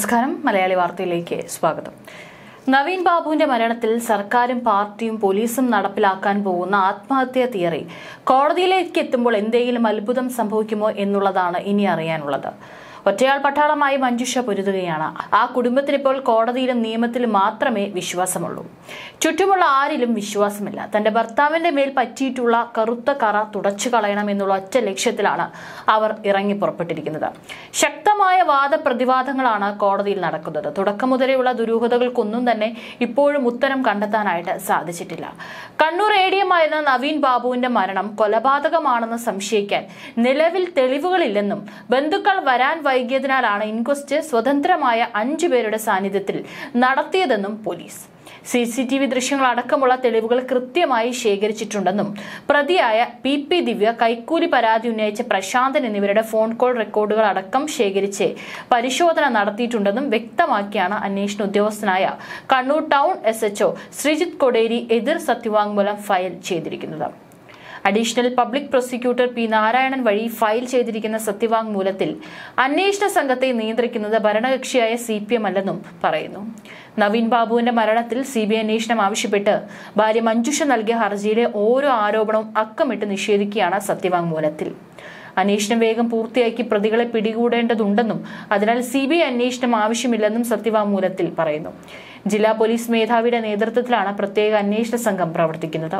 നമസ്കാരം മലയാളി വാർത്തയിലേക്ക് സ്വാഗതം നവീൻ ബാബുവിന്റെ മരണത്തിൽ സർക്കാരും പാർട്ടിയും പോലീസും നടപ്പിലാക്കാൻ പോകുന്ന ആത്മഹത്യാ തിയറി കോടതിയിലേക്ക് എത്തുമ്പോൾ എന്തെങ്കിലും അത്ഭുതം സംഭവിക്കുമോ എന്നുള്ളതാണ് ഇനി അറിയാനുള്ളത് ഒറ്റയാൾ പട്ടാളമായി മഞ്ജുഷ പൊരുതുകയാണ് ആ കുടുംബത്തിന് ഇപ്പോൾ കോടതിയിലും നിയമത്തിലും മാത്രമേ വിശ്വാസമുള്ളൂ ചുറ്റുമുള്ള ആരിലും വിശ്വാസമില്ല തന്റെ ഭർത്താവിന്റെ മേൽ പറ്റിയിട്ടുള്ള കറുത്ത കറ തുടച്ചു കളയണം എന്നുള്ള ഒറ്റ ലക്ഷ്യത്തിലാണ് അവർ ഇറങ്ങി പുറപ്പെട്ടിരിക്കുന്നത് ശക്തമായ വാദപ്രതിവാദങ്ങളാണ് കോടതിയിൽ നടക്കുന്നത് തുടക്കം മുതലെയുള്ള ദുരൂഹതകൾക്കൊന്നും തന്നെ ഇപ്പോഴും ഉത്തരം കണ്ടെത്താനായിട്ട് സാധിച്ചിട്ടില്ല കണ്ണൂർ എ ഡി എം ആയിരുന്ന നവീൻ ബാബുവിന്റെ മരണം കൊലപാതകമാണെന്ന് സംശയിക്കാൻ നിലവിൽ തെളിവുകളില്ലെന്നും ബന്ധുക്കൾ വരാൻ വൈകിയതിനാലാണ് ഇൻക്വസ്റ്റ് സ്വതന്ത്രമായ അഞ്ചു പേരുടെ സാന്നിധ്യത്തിൽ നടത്തിയതെന്നും police C C T V ദൃശ്യങ്ങൾ അടക്കമുള്ള തെളിവുകൾ കൃത്യമായി ശേഖരിച്ചിട്ടുണ്ടെന്നും പ്രതിയായ പി പി ദിവ്യ കൈക്കൂലി പരാതി ഉന്നയിച്ച പ്രശാന്തൻ എന്നിവരുടെ ഫോൺ കോൾ റെക്കോർഡുകൾ അടക്കം ശേഖരിച്ച് പരിശോധന നടത്തിയിട്ടുണ്ടെന്നും വ്യക്തമാക്കിയാണ് അന്വേഷണ ഉദ്യോഗസ്ഥനായ Kannur town S H O Sreejith Koderi എതിർ സത്യവാങ്മൂലം ഫയൽ ചെയ്തിരിക്കുന്നത് additional public prosecutor P Narayanan വഴി ഫയൽ ചെയ്തിരിക്കുന്ന സത്യവാങ്മൂലത്തിൽ അന്വേഷണ സംഘത്തെ നിയന്ത്രിക്കുന്നത് ഭരണകക്ഷിയായ സി പി എം അല്ലെന്നും പറയുന്നു നവീൻ ബാബുവിന്റെ മരണത്തിൽ സി ബി ഐ അന്വേഷണം ആവശ്യപ്പെട്ട് ഭാര്യ മഞ്ജുഷ നൽകിയ ഹർജിയിലെ ഓരോ ആരോപണവും അക്കമിട്ട് നിഷേധിക്കുകയാണ് സത്യവാങ്മൂലത്തിൽ അന്വേഷണം വേഗം പൂർത്തിയാക്കി പ്രതികളെ പിടികൂടേണ്ടതുണ്ടെന്നും അതിനാൽ സി ബി ഐ അന്വേഷണം ആവശ്യമില്ലെന്നും സത്യവാങ്മൂലത്തിൽ പറയുന്നു ജില്ലാ പോലീസ് മേധാവിയുടെ നേതൃത്വത്തിലാണ് പ്രത്യേക അന്വേഷണ സംഘം പ്രവർത്തിക്കുന്നത്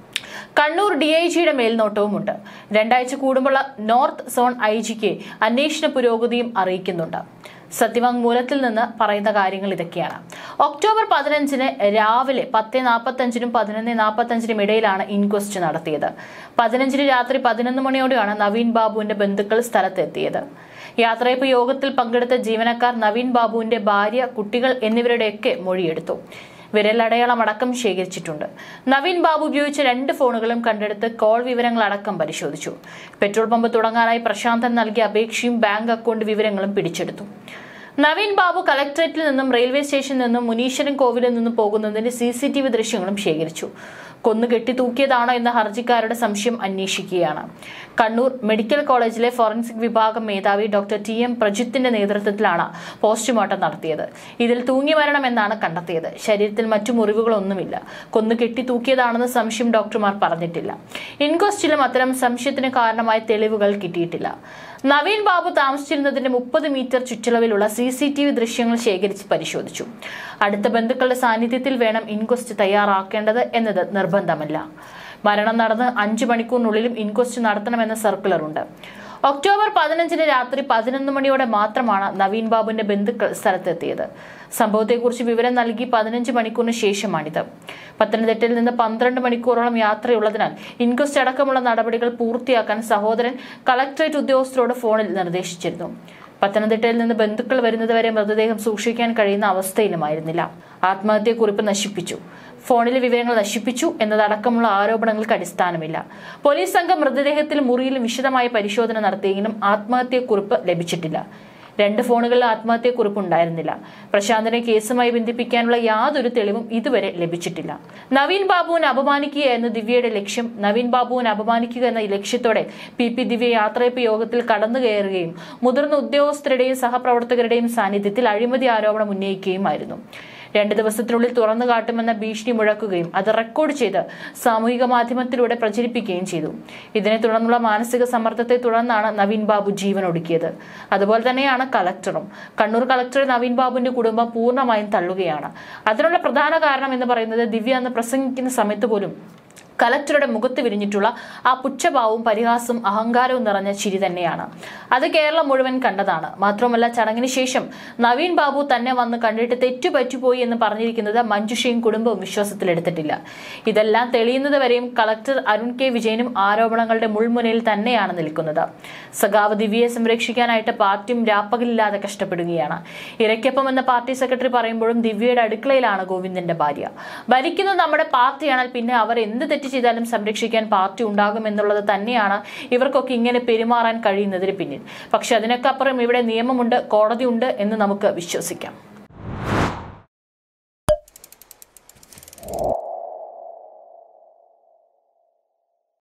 കണ്ണൂർ ഡി ഐ ജിയുടെ മേൽനോട്ടവുമുണ്ട് രണ്ടാഴ്ച കൂടുമ്പോൾ നോർത്ത് സോൺ ഐ ജിക്ക് അന്വേഷണ പുരോഗതിയും അറിയിക്കുന്നുണ്ട് സത്യവാങ്മൂലത്തിൽ നിന്ന് പറയുന്ന കാര്യങ്ങൾ ഇതൊക്കെയാണ് ഒക്ടോബർ പതിനഞ്ചിന് രാവിലെ പത്ത് നാൽപ്പത്തഞ്ചിനും പതിനൊന്ന് നാൽപ്പത്തഞ്ചിനും ഇടയിലാണ് ഇൻക്വസ്റ്റ് നടത്തിയത് പതിനഞ്ചിന് രാത്രി പതിനൊന്ന് മണിയോടെയാണ് നവീൻ ബാബുവിന്റെ ബന്ധുക്കൾ സ്ഥലത്തെത്തിയത് യാത്രയപ്പ് യോഗത്തിൽ പങ്കെടുത്ത ജീവനക്കാർ നവീൻ ബാബുവിന്റെ ഭാര്യ കുട്ടികൾ എന്നിവരുടെയൊക്കെ മൊഴിയെടുത്തു വിരലടയാളം അടക്കം ശേഖരിച്ചിട്ടുണ്ട് നവീൻ ബാബു ഉപയോഗിച്ച രണ്ട് ഫോണുകളും കണ്ടെടുത്ത് കോൾ വിവരങ്ങൾ അടക്കം പരിശോധിച്ചു പെട്രോൾ പമ്പ് തുടങ്ങാനായി പ്രശാന്തൻ നൽകിയ അപേക്ഷയും ബാങ്ക് അക്കൗണ്ട് വിവരങ്ങളും പിടിച്ചെടുത്തു നവീൻ ബാബു കലക്ടറേറ്റിൽ നിന്നും റെയിൽവേ സ്റ്റേഷനിൽ നിന്നും മുനീശ്വരൻ കോവിലിൽ നിന്നും പോകുന്നതിന്റെ സി സി ടി വി ദൃശ്യങ്ങളും ശേഖരിച്ചു കൊന്നു കെട്ടി തൂക്കിയതാണോ എന്ന ഹർജിക്കാരുടെ സംശയം അന്വേഷിക്കുകയാണ് കണ്ണൂർ മെഡിക്കൽ കോളേജിലെ ഫോറൻസിക് വിഭാഗം മേധാവി ഡോക്ടർ ടി എം പ്രജിത്തിന്റെ നേതൃത്വത്തിലാണ് പോസ്റ്റ്മോർട്ടം നടത്തിയത് ഇതിൽ തൂങ്ങി മരണം എന്നാണ് കണ്ടെത്തിയത് ശരീരത്തിൽ മറ്റു മുറിവുകളൊന്നുമില്ല കൊന്നു കെട്ടി തൂക്കിയതാണെന്ന് സംശയം ഡോക്ടർമാർ പറഞ്ഞിട്ടില്ല ഇൻക്വസ്റ്റിലും അത്തരം സംശയത്തിന് കാരണമായ തെളിവുകൾ കിട്ടിയിട്ടില്ല നവീൻ ബാബു താമസിച്ചിരുന്നതിന്റെ മുപ്പത് മീറ്റർ ചുറ്റളവിലുള്ള സി സി ടി വി ദൃശ്യങ്ങൾ ശേഖരിച്ച് പരിശോധിച്ചു അടുത്ത ബന്ധുക്കളുടെ സാന്നിധ്യത്തിൽ വേണം ഇൻക്വസ്റ്റ് തയ്യാറാക്കേണ്ടത് എന്നത് നിർബന്ധമല്ല മരണം നടന്ന് അഞ്ചു മണിക്കൂറിനുള്ളിലും ഇൻക്വസ്റ്റ് നടത്തണമെന്ന സർക്കുലറുണ്ട് ഒക്ടോബർ പതിനഞ്ചിന് രാത്രി പതിനൊന്ന് മണിയോടെ മാത്രമാണ് നവീൻ ബാബുവിന്റെ ബന്ധുക്കൾ സ്ഥലത്തെത്തിയത് സംഭവത്തെക്കുറിച്ച് വിവരം നൽകി പതിനഞ്ച് മണിക്കൂറിന് ശേഷമാണിത് പത്തനംതിട്ടയിൽ നിന്ന് പന്ത്രണ്ട് മണിക്കൂറോളം യാത്രയുള്ളതിനാൽ ഇൻക്വസ്റ്റ് അടക്കമുള്ള നടപടികൾ പൂർത്തിയാക്കാൻ സഹോദരൻ കളക്ടറേറ്റ് ഉദ്യോഗസ്ഥരോട് ഫോണിൽ നിർദ്ദേശിച്ചിരുന്നു പത്തനംതിട്ടയിൽ നിന്ന് ബന്ധുക്കൾ വരുന്നതുവരെ മൃതദേഹം സൂക്ഷിക്കാൻ കഴിയുന്ന അവസ്ഥയിലുമായിരുന്നില്ല ആത്മഹത്യക്കുറിപ്പ് നശിപ്പിച്ചു ഫോണിലെ വിവരങ്ങൾ നശിപ്പിച്ചു എന്നതടക്കമുള്ള ആരോപണങ്ങൾക്ക് അടിസ്ഥാനമില്ല പോലീസ് സംഘം മൃതദേഹത്തിൽ മുറിയിലും വിശദമായ പരിശോധന നടത്തിയെങ്കിലും ആത്മഹത്യക്കുറിപ്പ് ലഭിച്ചിട്ടില്ല രണ്ട് ഫോണുകളിൽ ആത്മഹത്യക്കുറിപ്പ് ഉണ്ടായിരുന്നില്ല പ്രശാന്തിനെ കേസുമായി ബന്ധിപ്പിക്കാനുള്ള യാതൊരു തെളിവും ഇതുവരെ ലഭിച്ചിട്ടില്ല നവീൻ ബാബുവിനെ അപമാനിക്കുകയായിരുന്നു ദിവ്യയുടെ ലക്ഷ്യം നവീൻ ബാബുവിനെ അപമാനിക്കുക എന്ന ലക്ഷ്യത്തോടെ പി പി ദിവ്യ യാത്രയപ്പ് യോഗത്തിൽ കടന്നു കയറുകയും മുതിർന്ന ഉദ്യോഗസ്ഥരുടെയും സഹപ്രവർത്തകരുടെയും സാന്നിധ്യത്തിൽ അഴിമതി ആരോപണം ഉന്നയിക്കുകയുമായിരുന്നു രണ്ട് ദിവസത്തിനുള്ളിൽ തുറന്നു കാട്ടുമെന്ന ഭീഷണി മുഴക്കുകയും അത് റെക്കോർഡ് ചെയ്ത് സാമൂഹിക മാധ്യമത്തിലൂടെ പ്രചരിപ്പിക്കുകയും ചെയ്തു ഇതിനെ തുടർന്നുള്ള മാനസിക സമ്മർദ്ദത്തെ തുടർന്നാണ് നവീൻ ബാബു ജീവൻ ഒടുക്കിയത് അതുപോലെ തന്നെയാണ് കളക്ടറും കണ്ണൂർ കളക്ടർ നവീൻ ബാബുവിന്റെ കുടുംബം പൂർണ്ണമായും തള്ളുകയാണ് അതിനുള്ള പ്രധാന കാരണം എന്ന് പറയുന്നത് ദിവ്യ അന്ന് പ്രസംഗിക്കുന്ന സമയത്ത് പോലും കലക്ടറുടെ മുഖത്ത് വിരിഞ്ഞിട്ടുള്ള ആ പുച്ഛഭാവവും പരിഹാസവും അഹങ്കാരവും നിറഞ്ഞ ചിരി തന്നെയാണ് അത് കേരളം മുഴുവൻ കണ്ടതാണ് മാത്രമല്ല ചടങ്ങിന് ശേഷം നവീൻ ബാബു തന്നെ വന്ന് കണ്ടിട്ട് തെറ്റുപറ്റിപ്പോയി എന്ന് പറഞ്ഞിരിക്കുന്നത് മഞ്ജുഷയും കുടുംബവും വിശ്വാസത്തിലെടുത്തിട്ടില്ല ഇതെല്ലാം തെളിയുന്നത് വരെയും കളക്ടർ അരുൺ കെ വിജയനും ആരോപണങ്ങളുടെ മുൾമുനയിൽ തന്നെയാണ് നിൽക്കുന്നത് സഖാവ് ദിവ്യയെ സംരക്ഷിക്കാനായിട്ട് പാർട്ടിയും രാപ്പകലില്ലാതെ കഷ്ടപ്പെടുകയാണ് ഇരയ്ക്കൊപ്പം എന്ന പാർട്ടി സെക്രട്ടറി പറയുമ്പോഴും ദിവ്യയുടെ അടുക്കളയിലാണ് ഗോവിന്ദന്റെ ഭാര്യ ഭരിക്കുന്നത് നമ്മുടെ പാർട്ടിയാണെങ്കിൽ പിന്നെ അവർ എന്ത് തെറ്റ് ചെയ്താലും സംരക്ഷിക്കാൻ പാർട്ടി ഉണ്ടാകുമെന്നുള്ളത് തന്നെയാണ് ഇവർക്കൊക്കെ ഇങ്ങനെ പെരുമാറാൻ കഴിയുന്നതിന് പിന്നിൽ പക്ഷെ അതിനൊക്കെ അപ്പുറം ഇവിടെ നിയമമുണ്ട് കോടതിയുണ്ട് എന്ന് നമുക്ക് വിശ്വസിക്കാം